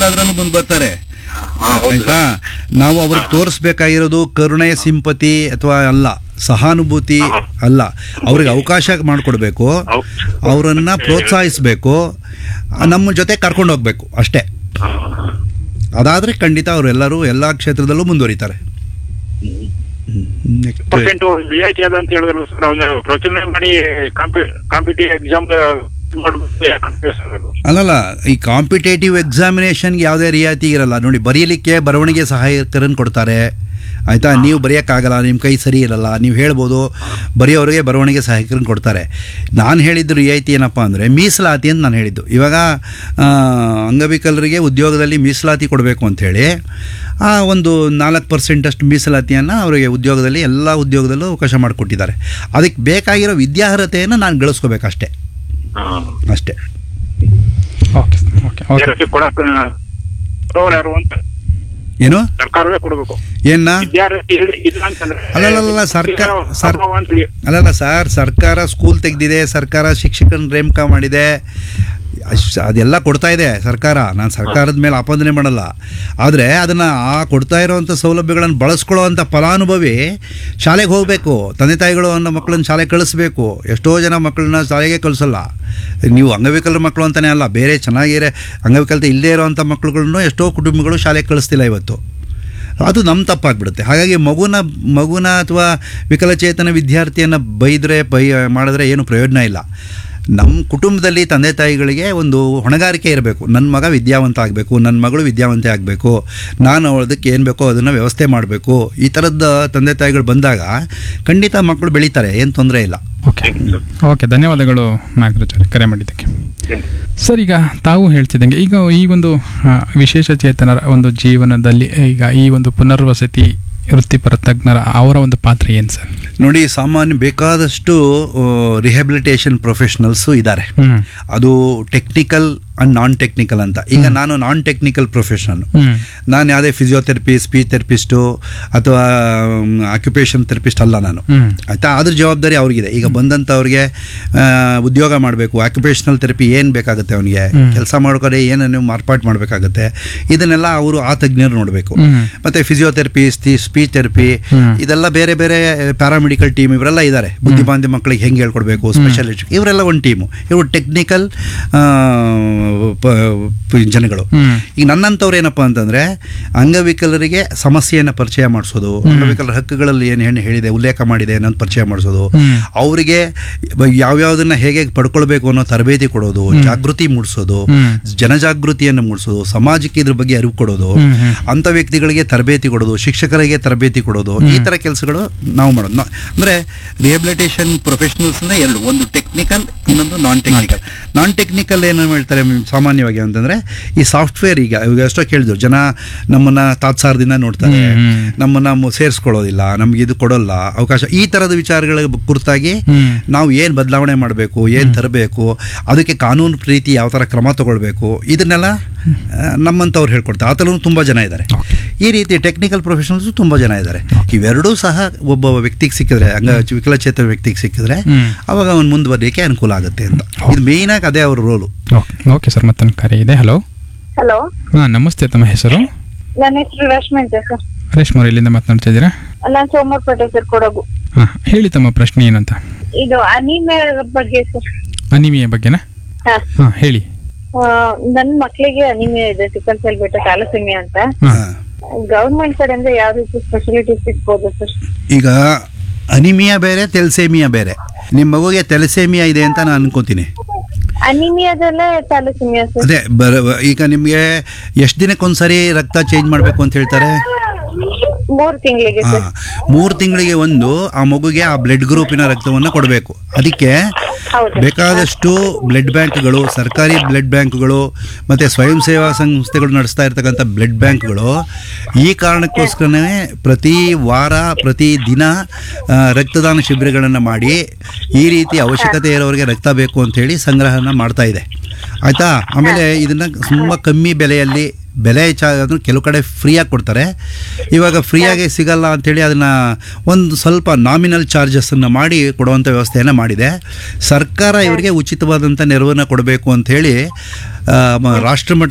ಎಲ್ಲಾದ್ರಲ್ಲೂ ಮುಂದೆ ಬರ್ತಾರೆ ಹಾ, ಹೌದು ಆಯ್ತಾ ನಾವು ಅವ್ರಿಗೆ ತೋರಿಸ್ಬೇಕಾಗಿರೋದು ಕರುಣೆ ಸಿಂಪತಿ ಅಥವಾ ಅಲ್ಲ ಸಹಾನುಭೂತಿ ಅಲ್ಲ ಅವ್ರಿಗೆ ಅವಕಾಶ ಮಾಡಿಕೊಡ್ಬೇಕು ಹೌ- ಅವರನ್ನ ಪ್ರೋತ್ಸಾಹಿಸಬೇಕು ನಮ್ಮ ಜೊತೆ ಕರ್ಕೊಂಡು ಹೋಗ್ಬೇಕು ಅಷ್ಟೇ ಹಾ. ಅದಾದ್ರೆ ಖಂಡಿತ ಅವರೆಲ್ಲರೂ ಎಲ್ಲ ಕ್ಷೇತ್ರದಲ್ಲೂ ಮುಂದುವರಿತಾರೆ ನೆಕ್ಸ್ಟ್ ಪರ್ಸೆಂಟ್ ರಿಯಾಯಿತಿ ಅದ ಅಂತ ಹೇಳಿದ್ರು ಸರ್ ಅವ್ನ ಪ್ರಚನೆ ಮಾಡಿ ಕಾಂಪಿಟೇಟಿವ್ ಎಕ್ಸಾಮ್ ಮಾಡ್ಬೇಕು ಯಾಕಂತ ಸರ್ ಅದು ಅಲ್ಲಲ್ಲ ಈ ಕಾಂಪಿಟೇಟಿವ್ ಎಕ್ಸಾಮಿನೇಷನ್ಗೆ ಯಾವುದೇ ರಿಯಾಯಿತಿ ಇರಲ್ಲ ನೋಡಿ ಬರೀಲಿಕ್ಕೆ ಬರವಣಿಗೆ ಸಹಾಯಕರನ್ನು ಕೊಡ್ತಾರೆ ಆಯಿತಾ ನೀವು ಬರೆಯೋಕ್ಕಾಗಲ್ಲ ನಿಮ್ಮ ಕೈ ಸರಿ ಇರಲ್ಲ ನೀವು ಹೇಳ್ಬೋದು ಬರೆಯೋರಿಗೆ ಬರವಣಿಗೆ ಸಹಾಯಕರನ್ನು ಕೊಡ್ತಾರೆ ನಾನು ಹೇಳಿದ್ದು ರಿಯಾಯಿತಿ ಏನಪ್ಪ ಅಂದರೆ ಮೀಸಲಾತಿ ಅಂತ ನಾನು ಹೇಳಿದ್ದು ಇವಾಗ ಆ, ಅಂಗವಿಕಲರಿಗೆ ಉದ್ಯೋಗದಲ್ಲಿ ಮೀಸಲಾತಿ ಕೊಡಬೇಕು ಅಂಥೇಳಿ ಆ ಒಂದು ನಾಲ್ಕು ಪರ್ಸೆಂಟಷ್ಟು ಮೀಸಲಾತಿಯನ್ನು ಅವರಿಗೆ ಉದ್ಯೋಗದಲ್ಲಿ ಎಲ್ಲ ಉದ್ಯೋಗದಲ್ಲೂ ಅವಕಾಶ ಮಾಡಿಕೊಟ್ಟಿದ್ದಾರೆ ಅದಕ್ಕೆ ಬೇಕಾಗಿರೋ ವಿದ್ಯಾರ್ಹತೆಯನ್ನು ನಾನು ಗಳಿಸ್ಕೋಬೇಕಷ್ಟೇ ಹಾ. ಅಷ್ಟೇ ಓಕೆ ಓಕೆ ಓಕೆ ವಿದ್ಯಾರ್ಥಿ ಕೊಡಕ್ ಕೊಡೋರು ಯಾರು ಅಂತ ಏನು ಸರ್ಕಾರವೇ ಕೊಡಬೇಕು ಏನ ವಿದ್ಯಾರ್ಥಿ ಇಲ್ಲ ಇಲ್ಲ ಅಂತಂದ್ರೆ ಅಲ್ಲಲ್ಲಲ್ಲ, ಸರ್ಕಾರ- ಸರ್- ಅಭಾವ ಅಂತ ಹೇಳಿ. ಅಲ್ಲಲ್ಲ ಸರ್ ಸರ್ಕಾರ ಸ್ಕೂಲ್ ತೆಗೆದಿದೆ ಸರ್ಕಾರ ಶಿಕ್ಷಕನ ನೇಮಕ ಮಾಡಿದೆ ಅಶ್- ಅದೆಲ್ಲ ಕೊಡ್ತಾ ಇದೆ ಸರ್ಕಾರ ನಾನು ಸರ್ಕಾರದ ಮೇಲೆ ಆಪಾದನೆ ಮಾಡಲ್ಲ ಆದರೆ ಅದನ್ನು ಆ ಕೊಡ್ತಾ ಇರೋವಂಥ ಸೌಲಭ್ಯಗಳನ್ನು ಬಳಸ್ಕೊಳ್ಳೋ ಅಂಥ ಫಲಾನುಭವಿ ಶಾಲೆಗೆ ಹೋಗಬೇಕು ತಂದೆ ತಾಯಿಗಳು ಅನ್ನೋ ಮಕ್ಕಳನ್ನ ಶಾಲೆಗೆ ಕಳಿಸ್ಬೇಕು ಎಷ್ಟೋ ಜನ ಮಕ್ಕಳನ್ನ ಶಾಲೆಗೆ ಕಳಿಸಲ್ಲ ನೀವು ಅಂಗವಿಕಲರ ಮಕ್ಕಳು ಅಂತಲೇ ಅಲ್ಲ ಬೇರೆ ಚೆನ್ನಾಗಿರೋ ಅಂಗವಿಕಲತೆ ಇಲ್ಲದೇ ಇರೋವಂಥ ಮಕ್ಕಳುಗಳನ್ನು ಎಷ್ಟೋ ಕುಟುಂಬಗಳು ಶಾಲೆಗೆ ಕಳಿಸ್ತಿಲ್ಲ ಇವತ್ತು ಅದು ನಮ್ಮ ತಪ್ಪಾಗ್ಬಿಡುತ್ತೆ ಹಾಗಾಗಿ ಮಗುನ ಮಗುನ ಅಥವಾ ವಿಕಲಚೇತನ ವಿದ್ಯಾರ್ಥಿಯನ್ನು ಬೈದರೆ ಬೈ ಮಾಡಿದ್ರೆ ಏನು ಪ್ರಯೋಜನ ಇಲ್ಲ ನಮ್ಮ ಕುಟುಂಬದಲ್ಲಿ ತಂದೆ ತಾಯಿಗಳಿಗೆ ಒಂದು ಹೊಣೆಗಾರಿಕೆ ಇರಬೇಕು ನನ್ನ ಮಗ ವಿದ್ಯಾವಂತ ಆಗಬೇಕು ನನ್ನ ಮಗಳು ವಿದ್ಯಾವಂತೆ ಆಗಬೇಕು ನಾನು ಅವಳದಕ್ಕೆ ಏನು ಬೇಕೋ ಅದನ್ನು ವ್ಯವಸ್ಥೆ ಮಾಡಬೇಕು ಈ ಥರದ ತಂದೆ ತಾಯಿಗಳು ಬಂದಾಗ ಖಂಡಿತ ಮಕ್ಕಳು ಬೆಳೀತಾರೆ ಏನು ತೊಂದರೆ ಇಲ್ಲ ಓಕೆ ಓಕೆ ಧನ್ಯವಾದಗಳು ನಾಗರಾಜ್ ಅವರೇ ಕರೆ ಮಾಡಿದ್ದಕ್ಕೆ ಸರ್ ಈಗ ತಾವು ಹೇಳ್ತಿದ್ದಂಗೆ ಈಗ ಈ ಒಂದು ಆ, ವಿಶೇಷ ಚೇತನರ ಒಂದು ಜೀವನದಲ್ಲಿ ಈಗ ಈ ಒಂದು ಪುನರ್ವಸತಿ ವೃತ್ತಿಪರ ತಜ್ಞರ ಅವರ ಒಂದು ಪಾತ್ರ ಏನು ಸರ್ ನೋಡಿ ಸಾಮಾನ್ಯ ಬೇಕಾದಷ್ಟು ರಿಹ್ಯಾಬಿಲಿಟೇಷನ್ ಪ್ರೊಫೆಷನಲ್ಸು ಇದ್ದಾರೆ ಹ್ಮ್ ಅದು ಟೆಕ್ನಿಕಲ್ ಆ್ಯಂಡ್ ನಾನ್ ಟೆಕ್ನಿಕಲ್ ಅಂತ ಈಗ ನಾನು ನಾನ್ ಟೆಕ್ನಿಕಲ್ ಪ್ರೊಫೆಷನಲ್ ಹ್ಮ್ ನಾನು ಯಾವುದೇ ಫಿಸಿಯೋಥೆರಪಿ ಸ್ಪೀಚ್ ಥೆರಪಿಸ್ಟು ಅಥವಾ ಆಕ್ಯುಪೇಷನ್ ಥೆರಪಿಸ್ಟ್ ಅಲ್ಲ ನಾನು ಹ್ಮ್ ಆಯಿತಾ ಅದ್ರ ಜವಾಬ್ದಾರಿ ಅವ್ರಿಗಿದೆ ಈಗ ಬಂದಂಥವ್ರಿಗೆ ಆ, ಉದ್ಯೋಗ ಮಾಡಬೇಕು ಆಕ್ಯುಪೇಷನಲ್ ಥೆರಪಿ ಏನು ಬೇಕಾಗುತ್ತೆ ಅವನಿಗೆ ಹ್ಮ್. ಕೆಲಸ ಮಾಡ್ಕೊಡೆ ಏನನ್ನು ಮಾರ್ಪಾಟ್ ಮಾಡಬೇಕಾಗುತ್ತೆ ಇದನ್ನೆಲ್ಲ ಅವರು ಆ ತಜ್ಞರು ನೋಡಬೇಕು ಹ್ಮ್ ಮತ್ತು ಫಿಸಿಯೋಥೆರಪಿ ಸ್ಪೀಚ್ ಥೆರಪಿ ಹ್ಮ್. ಇದೆಲ್ಲ ಬೇರೆ ಬೇರೆ ಪ್ಯಾರಾಮೆಡಿಕಲ್ ಟೀಮ್ ಇವರೆಲ್ಲ ಇದ್ದಾರೆ ಬುದ್ಧಿಮಾಂದ್ಯ ಮಕ್ಕಳಿಗೆ ಹೆಂಗೆ ಹೇಳ್ಕೊಡ್ಬೇಕು ಸ್ಪೆಷಲಿಸ್ಟ್ ಇವರೆಲ್ಲ ಒಂದು ಟೀಮು ಇವರು ಟೆಕ್ನಿಕಲ್ ಜನಗಳು ಹ್ಮ್ ಈಗ ನನ್ನಂಥವ್ರು ಏನಪ್ಪ ಅಂತಂದರೆ ಅಂಗವಿಕಲರಿಗೆ ಸಮಸ್ಯೆಯನ್ನು ಪರಿಚಯ ಮಾಡಿಸೋದು ಅಂಗವಿಕಲರ ಹಕ್ಕುಗಳಲ್ಲಿ ಏನು ಏನು ಹೇಳಿದೆ ಉಲ್ಲೇಖ ಮಾಡಿದೆ ಅನ್ನೋದು ಪರಿಚಯ ಮಾಡಿಸೋದು ಹ್ಮ್. ಅವರಿಗೆ ಯಾವ್ಯಾವುದನ್ನ ಹೇಗೆ ಪಡ್ಕೊಳ್ಬೇಕು ಅನ್ನೋ ತರಬೇತಿ ಕೊಡೋದು ಜಾಗೃತಿ ಮೂಡಿಸೋದು ಹ್ಮ್. ಜನಜಾಗೃತಿಯನ್ನು ಮೂಡಿಸೋದು ಸಮಾಜಕ್ಕೆ ಇದ್ರ ಬಗ್ಗೆ ಅರಿವು ಕೊಡೋದು ಹ್ಮ್, ಹ್ಮ್. ಅಂಥ ವ್ಯಕ್ತಿಗಳಿಗೆ ತರಬೇತಿ ಕೊಡೋದು ಶಿಕ್ಷಕರಿಗೆ ತರಬೇತಿ ಕೊಡೋದು ಈ ಥರ ಕೆಲಸಗಳು ನಾವು ಮಾಡೋದು ನಾ- ಅಂದ್ರೆ ರಿಹಬಿಲಿಟೇಷನ್ ಪ್ರೊಫೆಷನಲ್ಸ್ನ ಎರಡು ಒಂದು ಟೆಕ್ನಿಕಲ್ ಇನ್ನೊಂದು ನಾನ್ ಟೆಕ್ನಿಕಲ್ ನಾನ್ ಟೆಕ್ನಿಕಲ್ ಏನು ಹೇಳ್ತಾರೆ ಮ್, ಸಾಮಾನ್ಯವಾಗಿ ಅಂತಂದ್ರೆ ಈ ಸಾಫ್ಟ್ವೇರ್ ಈಗ ಇವಾಗ ಎಷ್ಟೋ ಕೇಳಿದ್ರು ಜನ ನಮ್ಮನ್ನ ತಾತ್ಸಾರದಿಂದ ನೋಡ್ತಾರೆ ಹ್ಮ್, ಹ್ಮ್. ನಮ್ಮನ್ನ ಮು- ಸೇರಿಸ್ಕೊಳ್ಳೋದಿಲ್ಲ ನಮ್ಗೆ ಇದು ಕೊಡೋಲ್ಲ ಅವಕಾಶ ಈ ಥರದ ವಿಚಾರಗಳ ಕುರಿತಾಗಿ ಹ್ಮ್. ನಾವು ಏನು ಬದಲಾವಣೆ ಮಾಡಬೇಕು ಏನು ತರಬೇಕು ಅದಕ್ಕೆ ಕಾನೂನು ಪ್ರೀತಿ ಯಾವ ಥರ ಕ್ರಮ ತಗೊಳ್ಬೇಕು ಇದನ್ನೆಲ್ಲ ಆ, ನಮ್ಮಂಥವ್ರು ಹೇಳ್ಕೊಡ್ತಾರೆ ಆ ಥರನೂ ತುಂಬ ಜನ ಇದ್ದಾರೆ ಈ ರೀತಿ ಟೆಕ್ನಿಕಲ್ ಪ್ರೊಫೆಷನಲ್ಸು ತುಂಬ ಜನ ಇದ್ದಾರೆ ಇವೆರಡೂ ಸಹ ಒಬ್ಬ ವ್ಯಕ್ತಿಗೆ ಸಿಕ್ಕಿದ್ರೆ ಅಂಗ ವಿಕಲಚೇತನ ವ್ಯಕ್ತಿಗೆ ಸಿಕ್ಕಿದ್ರೆ ಹ್ಮ್. ಅವಾಗ ಅವ್ನು ಮುಂದುವರಿಯಕ್ಕೆ ಅನುಕೂಲ ಆಗುತ್ತೆ ಅಂತ ಇದು ಮೇಯ್ನಾಗಿ ಅದೇ ಅವ್ರ ರೋಲು ಓಕೆ ಓಕೆ ಸರ್ ಮತ್ತೊಂದು ಕರೆ ಇದೆ ಹಲೋ ಹಲೋ ಹಾಂ ನಮಸ್ತೆ ತಮ್ಮ ಹೆಸರು ನನ್ನ ಹೆಸರು ರಶ್ಮಿ ಅಂತ ಸರ್ ರೇಷ್ಮಾ ಅವ್ರು ಎಲ್ಲಿಂದ ಮಾತನಾಡ್ತಾ ಇದ್ದೀರಾ ನಾನು ಸೋಮವಾರಪೇಟೆ ಸರ್ ಕೊಡಗು ಹಾಂ ಹೇಳಿ ತಮ್ಮ ಪ್ರಶ್ನೆ ಏನಂತ ಇದು ಅನಿಮಿಯಾ ಬಗ್ಗೆ ಸರ್ ಅನಿಮಿಯ ಬಗ್ಗೆನಾ ಹಾ ಹಾಂ ಹೇಳಿ ಆ, ನನ್ ಮಕ್ಳಿಗೆ ಅನಿಮಿಯಾ ಇದೆ ಸಿಕ್ಕಲ್ ಸೆಲ್ ಬಿಟ್ಟು ಥ್ಯಾಲಸೆಮಿಯಾ ಅಂತ ಹಾಂ ಗವರ್ಮೆಂಟ್ ಕಡೆಯಿಂದ ಯಾವ ರೀತಿ ಫೆಸಿಲಿಟೀಸ್ ಸಿಗ್ಬೋದು ಸರ್ ಈಗ ಅನಿಮಿಯಾ ಬೇರೆ ತೆಲ್ಸೇಮಿಯಾ ಬೇರೆ ನಿಮ್ಮ ಮಗುಗೆ ತೆಲಸೇಮಿಯಾ ಇದೆ ಅಂತ ನಾನು ಅನ್ಕೋತೀನಿ ಅನಿಮಿಯಾದಲ್ಲೇ ಥ್ಯಾಲಸೆಮಿಯಾ ಸರ್ ಅದೇ ಬರ ಈಗ ನಿಮಗೆ ಎಷ್ಟು ದಿನಕ್ಕೊಂದ್ಸರಿ ರಕ್ತ ಚೇಂಜ್ ಮಾಡಬೇಕು ಅಂತ ಹೇಳ್ತಾರೆ ಮೂರ್ ತಿಂಗಳಿಗೆ ಸರ್ ಹಾಂ ಮೂರು ತಿಂಗಳಿಗೆ ಒಂದು ಆ ಮಗುಗೆ ಆ ಬ್ಲಡ್ ಗ್ರೂಪಿನ ರಕ್ತವನ್ನು ಕೊಡಬೇಕು ಅದಕ್ಕೆ ಹೌದು ಬೇಕಾದಷ್ಟು ಬ್ಲಡ್ ಬ್ಯಾಂಕ್ಗಳು ಸರ್ಕಾರಿ ಬ್ಲಡ್ ಬ್ಯಾಂಕ್ಗಳು ಮತ್ತು ಸ್ವಯಂ ಸೇವಾ ಸಂಸ್ಥೆಗಳು ನಡೆಸ್ತಾ ಇರ್ತಕ್ಕಂಥ ಬ್ಲಡ್ ಬ್ಯಾಂಕ್ಗಳು ಈ ಕಾರಣಕ್ಕೋಸ್ಕರನೇ ಪ್ರತಿ ವಾರ ಪ್ರತಿ ದಿನ ಆ, ರಕ್ತದಾನ ಶಿಬಿರಗಳನ್ನು ಮಾಡಿ ಈ ರೀತಿ ಅವಶ್ಯಕತೆ ಇರೋರಿಗೆ ರಕ್ತ ಬೇಕು ಅಂತೇಳಿ ಸಂಗ್ರಹನ ಮಾಡ್ತಾ ಇದೆ ಆಯಿತಾ ಆಮೇಲೆ ಇದನ್ನು ತುಂಬ ಕಮ್ಮಿ ಬೆಲೆಯಲ್ಲಿ ಬೆಲೆ ಹೆಚ್ಚಾದ್ರೂ ಕೆಲವು ಕಡೆ ಫ್ರೀಯಾಗಿ ಕೊಡ್ತಾರೆ ಇವಾಗ ಫ್ರೀಯಾಗಿ ಸಿಗಲ್ಲ ಅಂಥೇಳಿ ಅದನ್ನು ಒಂದು ಸ್ವಲ್ಪ ನಾಮಿನಲ್ ಚಾರ್ಜಸ್ಸನ್ನು ಮಾಡಿ ಕೊಡುವಂಥ ವ್ಯವಸ್ಥೆಯನ್ನು ಮಾಡಿದೆ ಸರ್ಕಾರ ಇವರಿಗೆ ಉಚಿತವಾದಂಥ ನೆರವನ್ನು ಕೊಡಬೇಕು ಅಂಥೇಳಿ ರಾಷ್ಟ್ರಮಟ್ಟ